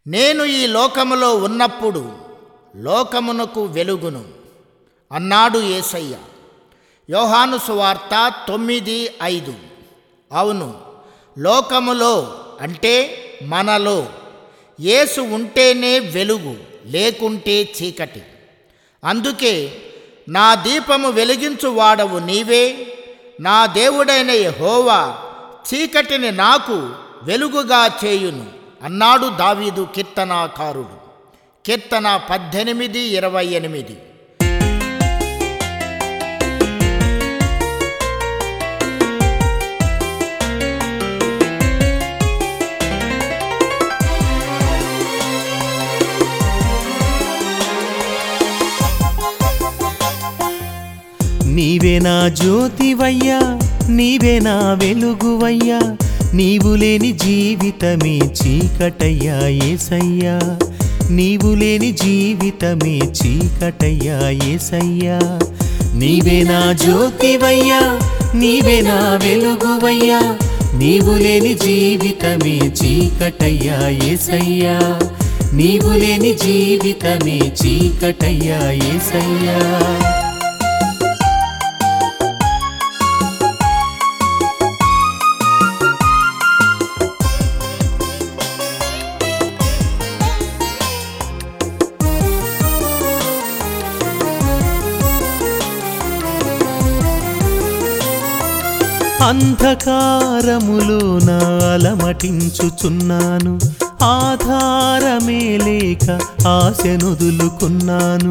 నేను ఈ లోకములో ఉన్నప్పుడు లోకమునకు వెలుగును అన్నాడు యేసయ్య యోహాను సువార్త తొమ్మిది ఐదు అవును లోకములో అంటే మనలో యేసు ఉంటేనే వెలుగు లేకుంటే చీకటి అందుకే నా దీపము వెలిగించు వాడవు నీవే నా దేవుడైన యెహోవా చీకటిని నాకు వెలుగుగా చేయును అన్నాడు దావీదు కీర్తనాకారుడు కీర్తన పద్దెనిమిది ఇరవై ఎనిమిది నీవే నా జ్యోతివయ్యా నీవే నా వెలుగువయ్యా నీవు లేని జీవితమే చీకటయ్యా ఏసయ్యా నీవు లేని జీవితమే చీకటయ్యా ఏసయ్యా నీవే నా జ్యోతివయ్యా నీవే నా వెలుగువయ్యా నీవు లేని జీవితమే చీకటయ్యా ఏసయ్యా నీవు లేని జీవితమే చీకటయ్యా ఏసయ్యా అంధకారములో నాలమటించుచున్నాను ఆధారమే లేక ఆశనుదులుకున్నాను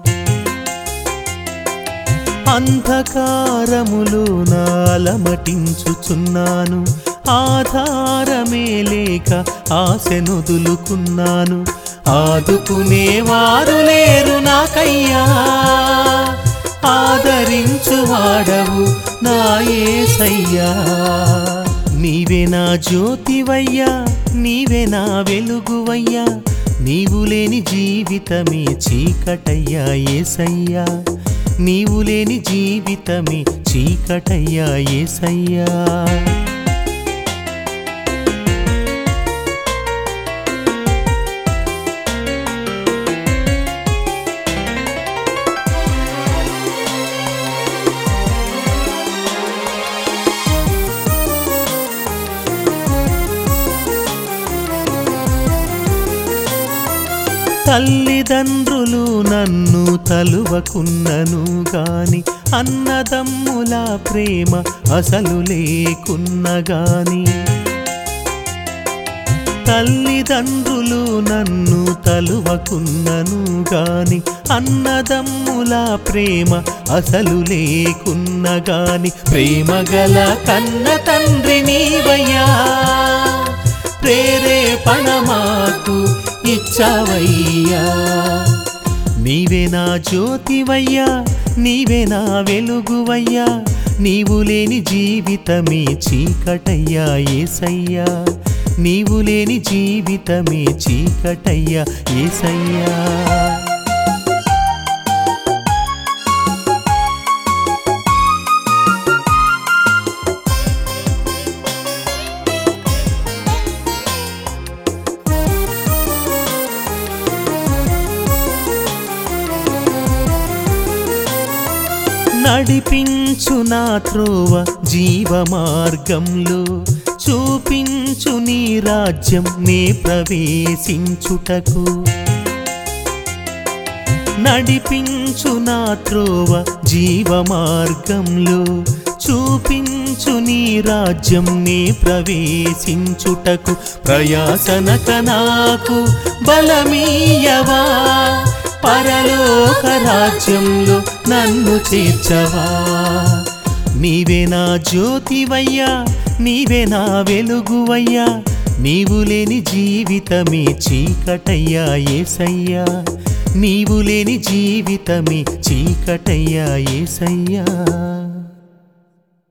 అంధకారములో నాలమటించుచున్నాను ఆధారమే లేక ఆశనుదులుకున్నాను ఆదుకునేవారు లేరు నాకయ్యా ఆదరించువాడవు నా యేసయ్యా నీవే నా జ్యోతివయ్యా నీవే నా వెలుగువయ్యా నీవు లేని జీవితమే చీకటయ్యా ఏసయ్యా నీవు లేని జీవితమే చీకటయ్యా ఏసయ్యా తల్లిదండ్రులు నన్ను తలువకున్నను గాని అన్నదమ్ముల ప్రేమ అసలు లేకున్న గాని తల్లిదండ్రులు నన్ను తలువకున్నను గాని అన్నదమ్ముల ప్రేమ అసలు లేకున్న గాని ప్రేమ గల కన్న తండ్రి నీవయ్యా ప్రేరేపణ మాకు ఇచ్చావయ్యా నీవే నా జ్యోతివయ్యా నీవే నా వెలుగువయ్యా నీవు లేని జీవితమే చీకటయ్యా ఏసయ్యా నీవు లేని జీవితమే చీకటయ్యా ఏసయ్యా నడిపించు నా త్రోవ జీవ మార్గంలో చూపించు నీ రాజ్యం నే ప్రవేశించుటకు నడిపించు నా త్రోవ జీవ మార్గంలో చూపించు నీ రాజ్యం నే ప్రవేశించుటకు ప్రయాసనక నాకు బలమీయవా పరలోక రాజ్యంలో నన్ను చేర్చవా నీవే నా జ్యోతివయ్యా నీవే నా వెలుగువయ్యా నీవు లేని జీవితమే చీకటయ్యా ఏసయ్యా నీవు లేని జీవితమే చీకటయ్యా ఏసయ్యా